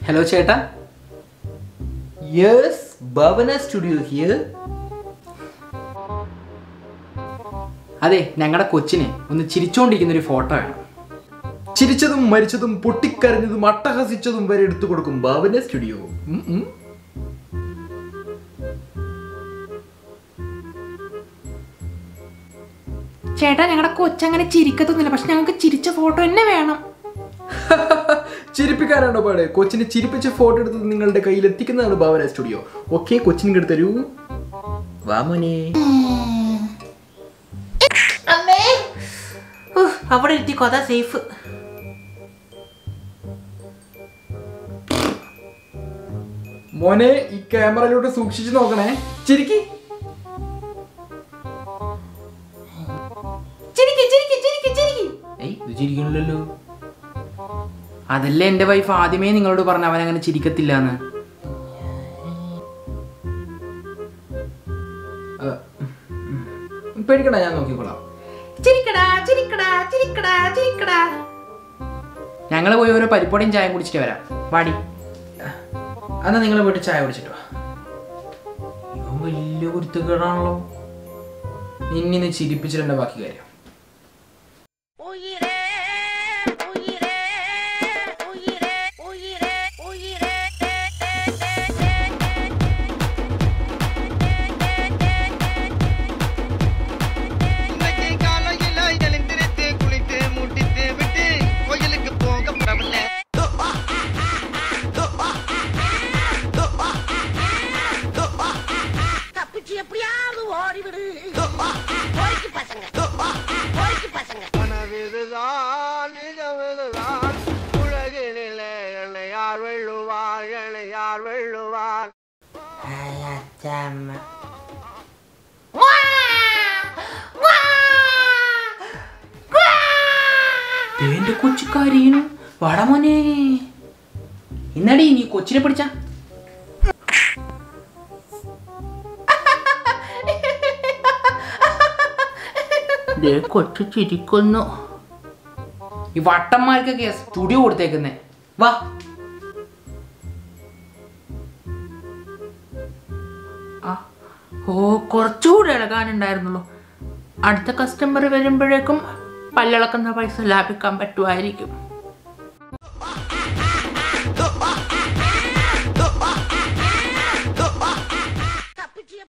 Hello ചേട്ടാ yes ഭവന studio here അതെ ഞങ്ങളുടെ കൊച്ചിനെ ഒന്ന് ചിരിച്ചുകൊണ്ടിരിക്കുന്ന ഒരു ഫോട്ടോ വേണം ചിരിച്ചതും മരിച്ചതും പൊട്ടിക്കരഞ്ഞതും അട്ടഹസിച്ചതും വരെ എടുത്തു കൊടുക്കും ഭാവന സ്റ്റുഡിയോ ഉം, ഉം. ചേട്ടാ ഞങ്ങളുടെ കൊച്ചങ്ങനെ ചിരിക്കത്തൊന്നുമില്ല പക്ഷെ ഞങ്ങൾക്ക് ചിരിച്ച ഫോട്ടോ തന്നെ വേണം ചിരിപ്പിക്കാനാണോ പാട് കൊച്ചിനെ ചിരിപ്പിച്ച ഫോട്ടോ എടുത്ത് നിങ്ങളുടെ കയ്യിൽ എത്തിക്കുന്നതാണ് ഭാവന സ്റ്റുഡിയോ ഓക്കെ കൊച്ചിനെ എടുത്ത് തരൂ വാ മോനെ ഉഹ്, അവിടെ ഇരുത്തി കൊത സേഫ് മോനെ ഈ ക്യാമറയിലോട്ട് സൂക്ഷിച്ചു നോക്കണേ ചിരിക്കി ചിരിക്ക് ചിരിക്ക് ചിരിക്ക് ചിരിക്ക് ഏയ് ഇത് ചിരിക്കണില്ലല്ലോ അതല്ലേ എന്റെ വൈഫ് ആദ്യമേ നിങ്ങളോട് പറഞ്ഞു അവൻ അങ്ങനെ ചിരിക്കത്തില്ല എന്ന് പേടിക്കണ്ട ഞാൻ നോക്കിക്കോളാം ചിരിക്കടാ ചിരിക്കടാ ചിരിക്കടാ ചിരിക്കടാ ഞങ്ങൾ പോയി ഓരോ പരിപ്പോടിയും ചായ കുടിച്ചിട്ട് വരാം വാടി എന്നാ നിങ്ങൾ പോയിട്ട് ചായ കുടിച്ചിട്ടോ ഇവൻ വലിയ കുരുത്തക്കേടാണല്ലോ നിന്നിന്ന് ചിരിപ്പിച്ചിട്ടുണ്ട് ബാക്കി കാര്യം உயிரே உயிரே உயிரே உயிரே உயிரே இன்னைக்கு காலையில எழுந்திருத்து குளித்து முட்டித்து விட்டு கோயிலுக்கு போக பிரபல தப்பிச்சு எப்படியாவது ஓடிவிடு போய்க்கு பசங்க போய்க்கு பசங்க கனவிதுதான் நிஜமிதுதான் உலகினிலே என்னை யார் வெள்ளுவார் என்னை யார் வெள்ளுவார் എന്റെ കൊച്ചിക്കാരീനും വടമോനെ എന്നടി നീ കൊച്ചിനെ പിടിച്ച കൊച്ചു ചിരിക്കുന്നു ഈ വട്ടന്മാർക്കൊക്കെ സ്റ്റുഡിയോ കൊടുത്തേക്കുന്നേ വാ ആ, ഓ കുറച്ചുകൂടെ ഇളകാനുണ്ടായിരുന്നുള്ളൂ അടുത്ത കസ്റ്റമർ വരുമ്പോഴേക്കും പല്ലിളക്കുന്ന പൈസ ലാഭിക്കാൻ പറ്റുമായിരിക്കും